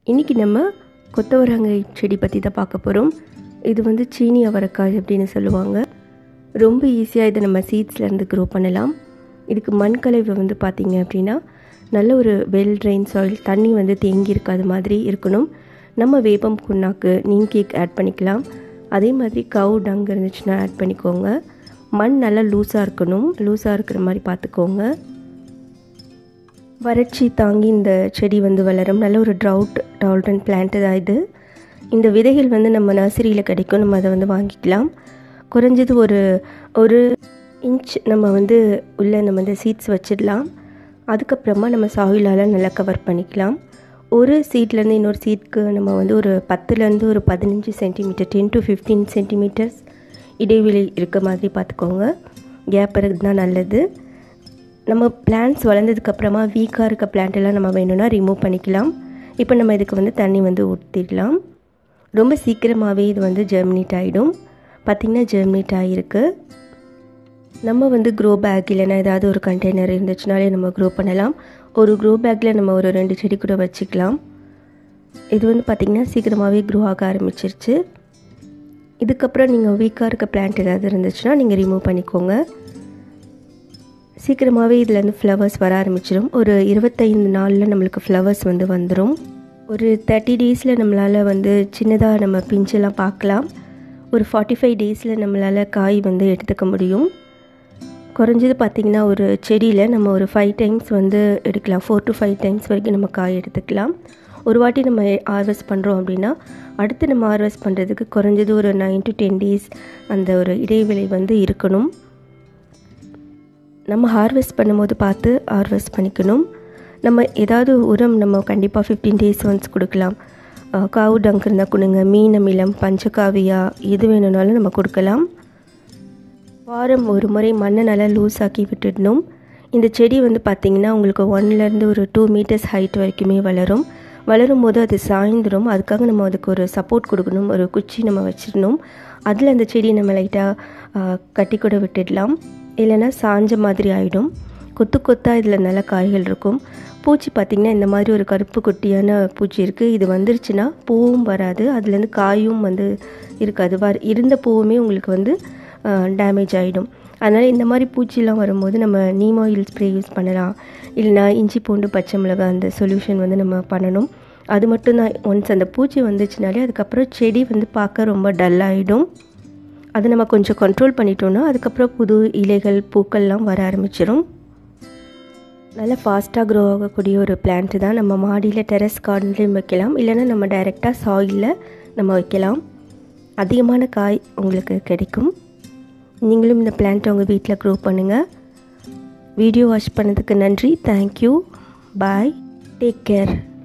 இன்றைக்கி நம்ம கொத்தவரங்காய் செடி பற்றி தான் பார்க்க போகிறோம் இது வந்து சீனி அவரைக்காய் அப்படின்னு சொல்லுவாங்க ரொம்ப ஈஸியாக இதை நம்ம சீட்ஸ்லேருந்து க்ரோ பண்ணலாம் இதுக்கு மண் கலவை வந்து பார்த்திங்க அப்படின்னா நல்ல ஒரு வெல் ட்ரெயின் சாயில் தண்ணி வந்து தேங்கி இருக்காத மாதிரி இருக்கணும் நம்ம வேப்பம் புண்ணாக்கு நீம் கேக் ஆட் பண்ணிக்கலாம் அதே மாதிரி கவு டங் இருந்துச்சுன்னா ஆட் பண்ணிக்கோங்க மண் நல்லா லூஸாக இருக்கணும் லூஸாக இருக்கிற மாதிரி பார்த்துக்கோங்க வறட்சி தாங்கி இந்த செடி வந்து வளரும் நல்ல ஒரு ட்ரவுட் டால்டன் பிளான்ட் தான் இது இந்த விதைகள் வந்து நம்ம நர்சரியில் கிடைக்கும் நம்ம அதை வந்து வாங்கிக்கலாம் குறைஞ்சது ஒரு ஒரு இன்ச் நம்ம வந்து உள்ளே நம்ம வந்து சீட்ஸ் வச்சிடலாம் அதுக்கப்புறமா நம்ம சாயிலால் நல்லா கவர் பண்ணிக்கலாம் ஒரு சீட்லேருந்து இன்னொரு சீட்க்கு நம்ம வந்து ஒரு பத்துலேருந்து ஒரு பதினஞ்சு centimetre ten to fifteen centimetres இடைவெளி இருக்க மாதிரி பார்த்துக்கோங்க கேப் தான் நல்லது நம்ம பிளான்ஸ் வளர்ந்ததுக்கப்புறமா வீக்காக இருக்க பிளான்ட் எல்லாம் நம்ம வேணும்னா ரிமூவ் பண்ணிக்கலாம் இப்போ நம்ம இதுக்கு வந்து தண்ணி வந்து ஊற்றிடலாம் ரொம்ப சீக்கிரமாகவே இது வந்து ஜெர்மினேட் ஆகிடும் பார்த்திங்கன்னா ஜெர்மினேட் ஆகிருக்கு நம்ம வந்து க்ரோ பேக் இல்லைன்னா ஏதாவது ஒரு கண்டெய்னர் இருந்துச்சுனாலே நம்ம க்ரோ பண்ணலாம் ஒரு க்ரோ பேக்கில் நம்ம ஒரு ரெண்டு செடி கூட வச்சுக்கலாம் இது வந்து பார்த்திங்கன்னா சீக்கிரமாகவே க்ரோ ஆக ஆரம்பிச்சிருச்சு இதுக்கப்புறம் நீங்கள் வீக்காக இருக்க பிளான்ட் ஏதாவது இருந்துச்சுன்னா நீங்கள் ரிமூவ் பண்ணிக்கோங்க சீக்கிரமாகவே இதுலேருந்து ஃப்ளவர்ஸ் வர ஆரம்பிச்சிடும் ஒரு இருபத்தைந்து நாளில் நம்மளுக்கு ஃப்ளவர்ஸ் வந்து வந்துடும் ஒரு தேர்ட்டி டேஸில் நம்மளால் வந்து சின்னதாக நம்ம பிஞ்செல்லாம் பார்க்கலாம் ஒரு ஃபார்ட்டி ஃபைவ் டேஸில் நம்மளால் காய் வந்து எடுத்துக்க முடியும் குறைஞ்சது பார்த்திங்கன்னா ஒரு செடியில் நம்ம ஒரு ஃபைவ் டைம்ஸ் வந்து எடுக்கலாம் ஃபோர் டு ஃபைவ் டைம்ஸ் வரைக்கும் நம்ம காய் எடுத்துக்கலாம் ஒரு வாட்டி நம்ம ஹார்வெஸ்ட் பண்ணுறோம் அப்படின்னா அடுத்து நம்ம ஹார்வெஸ்ட் பண்ணுறதுக்கு குறைஞ்சது ஒரு நைன் டு டென் டேஸ் அந்த ஒரு இடைவெளி வந்து இருக்கணும் நம்ம ஹார்வெஸ்ட் பண்ணும்போது பார்த்து ஹார்வெஸ்ட் பண்ணிக்கணும் நம்ம ஏதாவது உரம் நம்ம கண்டிப்பாக ஃபிஃப்டீன் டேஸ் ஒன்ஸ் கொடுக்கலாம் காவு டங்க் இருந்தால் கொடுங்க மீன் அமிலம் பஞ்சகாவியா எது வேணும்னாலும் நம்ம கொடுக்கலாம் வாரம் ஒரு முறை மண்ணை நல்லா லூஸ் ஆக்கி விட்டுடணும் இந்த செடி வந்து பார்த்திங்கன்னா உங்களுக்கு ஒன்லேருந்து ஒரு டூ மீட்டர்ஸ் ஹைட் வரைக்குமே வளரும் வளரும் போது அது சாய்ந்துடும் அதுக்காக நம்ம அதுக்கு ஒரு சப்போர்ட் கொடுக்கணும் ஒரு குச்சி நம்ம வச்சிடணும் அதில் அந்த செடியை நம்ம லைட்டாக கட்டி கூட விட்டுடலாம் இல்லைன்னா சாஞ்ச மாதிரி ஆகிடும் கொத்து கொத்தாக இதில் நல்ல காய்கள் இருக்கும் பூச்சி பார்த்திங்கன்னா இந்த மாதிரி ஒரு கருப்பு குட்டியான பூச்சி இருக்குது இது வந்துருச்சுன்னா பூவும் வராது அதுலேருந்து காயும் வந்து இருக்காது வர இருந்த பூவுமே உங்களுக்கு வந்து டேமேஜ் ஆகிடும் அதனால் இந்த மாதிரி பூச்சிலாம் வரும்போது நம்ம நீம் ஆயில் ஸ்ப்ரே யூஸ் பண்ணலாம் இல்லைனா இஞ்சி பூண்டு பச்சை மிளகாய் அந்த சொல்யூஷன் வந்து நம்ம பண்ணணும் அது மட்டும்தான் ஒன்ஸ் அந்த பூச்சி வந்துச்சுனாலே அதுக்கப்புறம் செடி வந்து பார்க்க ரொம்ப டல்லாகிடும் அதை நம்ம கொஞ்சம் கண்ட்ரோல் பண்ணிட்டோன்னா அதுக்கப்புறம் புது இலைகள் பூக்கள்லாம் வர ஆரம்பிச்சிடும் நல்லா ஃபாஸ்ட்டாக க்ரோ ஆகக்கூடிய ஒரு பிளான்ட்டு தான் நம்ம மாடியில் டெரஸ் கார்டன்லேயும் வைக்கலாம் இல்லைன்னா நம்ம டைரெக்டாக சாயிலில் நம்ம வைக்கலாம் அதிகமான காய் உங்களுக்கு கிடைக்கும் நீங்களும் இந்த பிளான்ட்டை உங்கள் வீட்டில் க்ரோ பண்ணுங்கள் வீடியோ வாட்ச் பண்ணதுக்கு நன்றி தேங்க்யூ பாய் டேக் கேர்